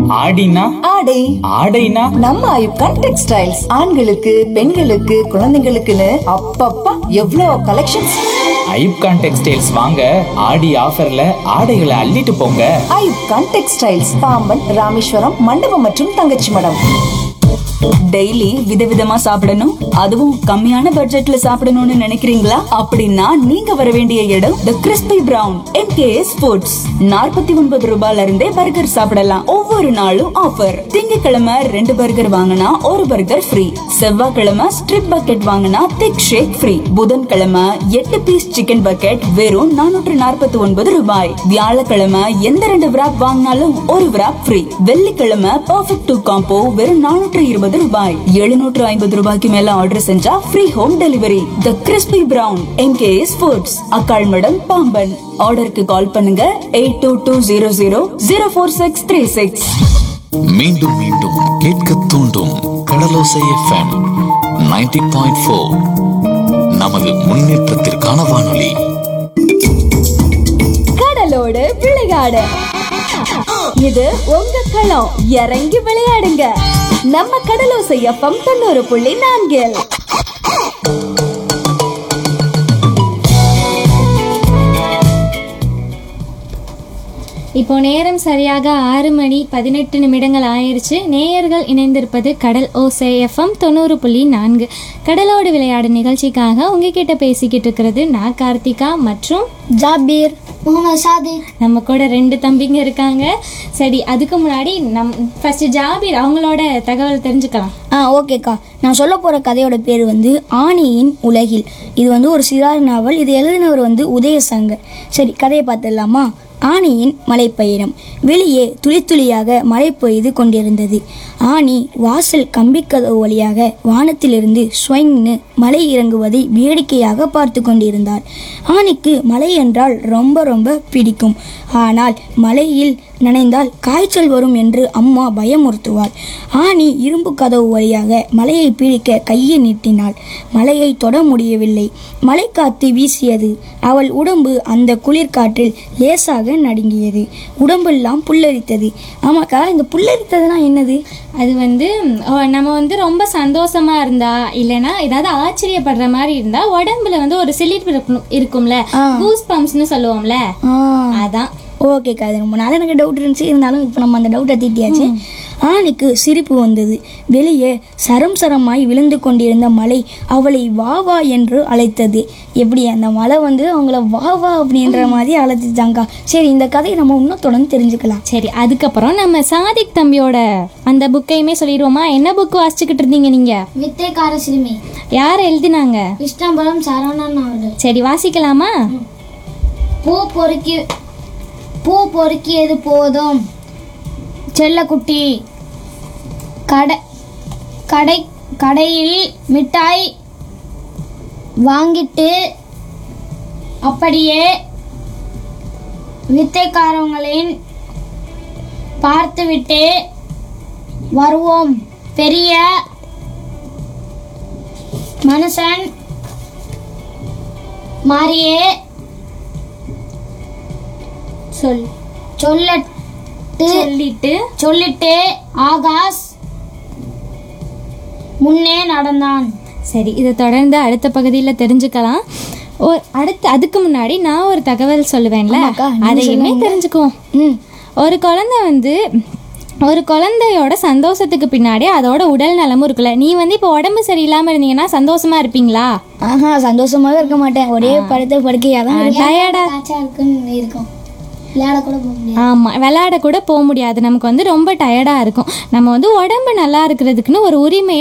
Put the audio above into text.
ஆடினா ஆடை ஆடைனா நம்ம ஐப்கான் டெக்ஸ்டைல்ஸ் ஆண்களுக்கு பெண்களுக்கு குழந்தைங்களுக்குன்னு அப்பப்பா எவ்வளோ கலெக்ஷன்ஸ் ஐப்கான் டெக்ஸ்டைல்ஸ் வாங்க ஆடி ஆஃபர்ல ஆடைகளை அள்ளிட்டு போங்க ஐப்கான் டெக்ஸ்டைல்ஸ் பாம்பன் ராமேஸ்வரம் மண்டபம் மற்றும் தங்கச்சி மடம் டெய்லி விதவிதமா சாப்பிடணும் அதுவும் கம்மியான பட்ஜெட்ல சாப்பிடணும்னு நினைக்கிறீங்களா அப்படின்னா நீங்க வர வேண்டிய இடம் the crispy brown MKS foods நாற்பத்தி ஒன்பது ரூபாயில இருந்தே பர்கர் சாப்பிடலாம் ஒவ்வொரு நாளும் ஆஃபர் திங்கட்கிழமை ரெண்டு பர்கர் வாங்கினா ஒரு பர்கர் ஃப்ரீ செவ்வாய்க்கிழமை ஸ்ட்ரிப் பக்கெட் வாங்கினா திக் ஷேக் ஃப்ரீ புதன்கிழமை எட்டு பீஸ் சிக்கன் பக்கெட் வெறும் நானூற்று நாற்பத்தி ஒன்பது ரூபாய் வியாழக்கிழமை எந்த ரெண்டு விராப் வாங்கினாலும் ஒரு விராப் ஃப்ரீ வெள்ளிக்கிழமை பர்ஃபெக்ட் டூ காம்போ வெறும் நானூற்று இருபது ரூபாய் எழுநூற்று ஐம்பது ரூபாய்க்கு மேல ஆர்டர் செஞ்சா free home delivery the crispy brown MKS foods Akkalmadam Pamban ஆர்டருக்கு கால் பண்ணுங்க eight two two zero zero zero four six three six மீண்டும் மீண்டும் கேட்க தூண்டும் கடலோசை எஃப்எம் 90.4 பாயிண்ட் ஃபோர் நமது முன்னேற்றத்திற்கான வானொலி கடலோடு விளையாடு இது உங்க களம் இறங்கி விளையாடுங்க நம்ம கடலோசை எஃப்எம் தொண்ணூறு புள்ளி நான்கில் இப்போ நேரம் சரியாக ஆறு மணி பதினெட்டு நிமிடங்கள் ஆயிருச்சு நேயர்கள் இணைந்திருப்பது கடல் ஓசை எஃப்எம் தொண்ணூறு புள்ளி நான்கு கடலோடு விளையாடு நிகழ்ச்சிக்காக உங்ககிட்ட பேசிக்கிட்டு இருக்கிறது நான் கார்த்திகா மற்றும் ஜாபீர் முகமது சாதிக் நம்ம கூட ரெண்டு தம்பிங்க இருக்காங்க சரி அதுக்கு முன்னாடி நம் ஃபர்ஸ்ட் ஜாபீர் அவங்களோட தகவல் தெரிஞ்சுக்கலாம் ஆ ஓகேக்கா நான் சொல்ல போகிற கதையோட பேர் வந்து ஆணியின் உலகில் இது வந்து ஒரு சிறார் நாவல் இது எழுதினவர் வந்து உதயசங்கர் சரி கதையை பார்த்துடலாமா ஆணியின் மலைப்பயணம் வெளியே துளி துளியாக மழை பெய்து கொண்டிருந்தது ஆணி வாசல் கம்பிக்கதவு வழியாக வானத்திலிருந்து ஸ்வைங்னு மலை இறங்குவதை வேடிக்கையாக பார்த்து கொண்டிருந்தார் ஆணிக்கு மலை என்றால் ரொம்ப ரொம்ப பிடிக்கும் ஆனால் மலையில் நனைந்தால் காய்ச்சல் வரும் என்று அம்மா பயமுறுத்துவாள் ஆணி இரும்பு கதவு வழியாக மலையை பிடிக்க கையை நீட்டினாள் மலையை தொட முடியவில்லை மலைக்காத்து வீசியது அவள் உடம்பு அந்த குளிர்காற்றில் லேசாக நடுங்கியது உடம்பெல்லாம் புல்லரித்தது ஆமாக்கா இந்த புல்லரித்ததுனா என்னது அது வந்து ஓ, நம்ம வந்து ரொம்ப சந்தோஷமா இருந்தா இல்லைன்னா ஏதாவது ஆச்சரியப்படுற மாதிரி இருந்தா உடம்புல வந்து ஒரு சிலிர்ப்பு இருக்கும்- இருக்கும்ல கூஸ் பம்ப்ஸ்னு சொல்லுவோம்ல ஆ அதான் ஓகேக்கா அது ரொம்ப நாள் எனக்கு டவுட் இருந்துச்சு இருந்தாலும் இப்போ நம்ம அந்த டவுட்டை தீட்டியாச்சு ஆணுக்கு சிரிப்பு வந்தது வெளியே சரம் சரமாய் விழுந்து கொண்டிருந்த மலை அவளை வா வா என்று அழைத்தது எப்படி அந்த மலை வந்து அவங்கள வா வா அப்படின்ற மாதிரி அழைச்சிச்சாங்கக்கா சரி இந்த கதையை நம்ம இன்னும் தொடர்ந்து தெரிஞ்சுக்கலாம் சரி அதுக்கப்புறம் நம்ம சாதிக் தம்பியோட அந்த புக்கையுமே சொல்லிடுவோமா என்ன புக் வாசிச்சுக்கிட்டு இருந்தீங்க நீங்க வித்தைக்கார சிறுமி யார் எழுதினாங்க கிருஷ்ணபுரம் சரவணன் அவர்கள் சரி வாசிக்கலாமா பூ பொறுக்கி பூ பொறுக்கியது போதும் செல்லக்குட்டி கடை கடை கடையில் மிட்டாய் வாங்கிட்டு அப்படியே வித்தைக்காரங்களின் பார்த்துவிட்டு வருவோம் பெரிய மனுஷன் மாறியே சொல் சொல்லட்டு சொல்லிட்டு சொல்லிட்டு ஆகாஷ் முன்னே நடந்தான் சரி இதை தொடர்ந்து அடுத்த பகுதியில் தெரிஞ்சுக்கலாம் ஓ அடுத்து அதுக்கு முன்னாடி நான் ஒரு தகவல் சொல்லுவேன்ல ஆமாக்கா, நீங்க அதையுமே சொல்லுங்க. தெரிஞ்சுக்குவோம் ம் ஒரு குழந்தை வந்து ஒரு குழந்தையோட சந்தோஷத்துக்கு பின்னாடி அதோட உடல் நலமும் இருக்குல்ல நீ வந்து இப்போ உடம்பு சரியில்லாம இருந்தீங்கன்னா சந்தோஷமா இருப்பீங்களா ஆஹா சந்தோஷமாக இருக்க மாட்டேன் ஒரே படுத்த படுக்கையாக தான் இருப்பேன். டயர்டா இருக்குன்னு இருக்கும் விளையாட கூட போக முடியாது ஆமா விளையாட கூட போக முடியாது நமக்கு வந்து ரொம்ப டயர்டா இருக்கும் நம்ம வந்து உடம்பு நல்லா இருக்கிறதுக்குன்னு ஒரு உரிமையை